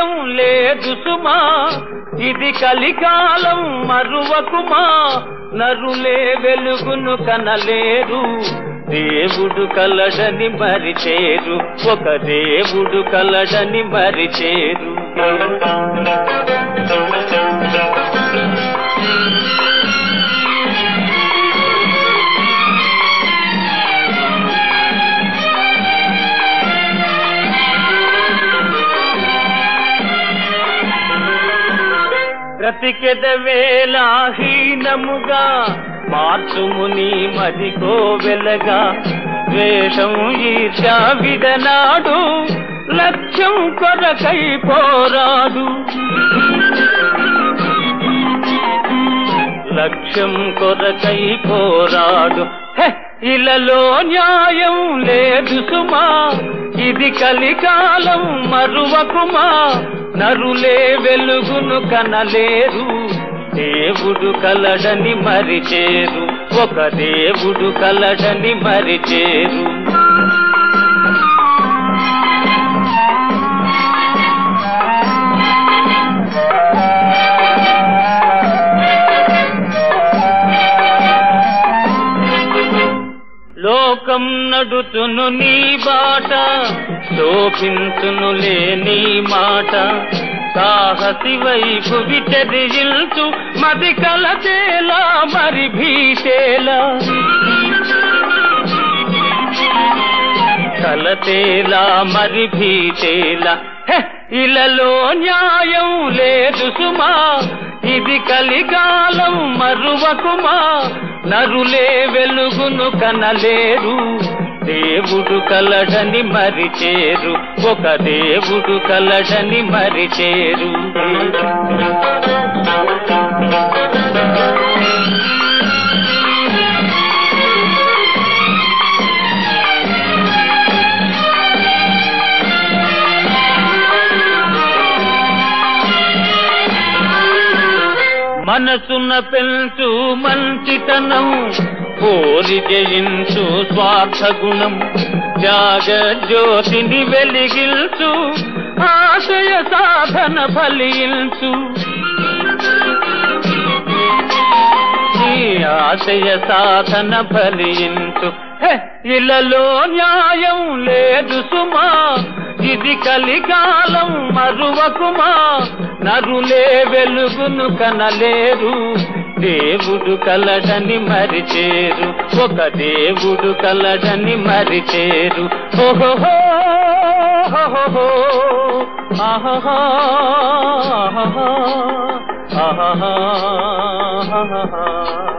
న్యాయం లేదు సుమా ఇది కలికాలం మరువకుమా నరులే వెలుగును కనలేరు దేవుడు కలడని మరిచేరు ఒక దేవుడు కలడని మరిచేరు బ్రతికెదవేలాహీనముగా మార్చుముని మదికో వెలగా ద్వేషం ఈర్షా విడనాడు లక్ష్యం కొరకై పోరాడు లక్ష్యం కొరకై పోరాడు హె! ఇలలో న్యాయం లేదు సుమా ఇది కలికాలం మరువకుమా నరులే వెలుగును కనలేరు దేవుడు కలడని మరిచేరు ఒక దేవుడు కలడని మరిచేరు లోకం నడుతును నీ బాట శోభించును లేని మాట సాహసి వైపు విచరిల్చు మది కలతేలా మరి భీతేలా కలతేలా మరి భీతేలా హె! ఇలలో న్యాయం లేదు సుమా ఇది కలికాలం మరువకుమా నరులే వెలుగును కనలేరు దేవుడు కలడని మరిచేరు ఒక దేవుడు కలడని మరిచేరు మనసున పెంచు మంచితనం కోరి జయించు స్వార్థ గుణం త్యాగ జ్యోతిని వెలిగిల్చు ఆశయ సాధన ఫలించు ఈ ఆశయ సాధన ఫలించు హె! ఇలలో న్యాయం లేదు సుమా ఇది కలికాలం మరువకుమా నరులే వెలుగును కనలేరు దేవుడు కలడని మరిచేరు ఒక దేవుడు కలడని మరిచేరు ఓహో ఆహా ఆహా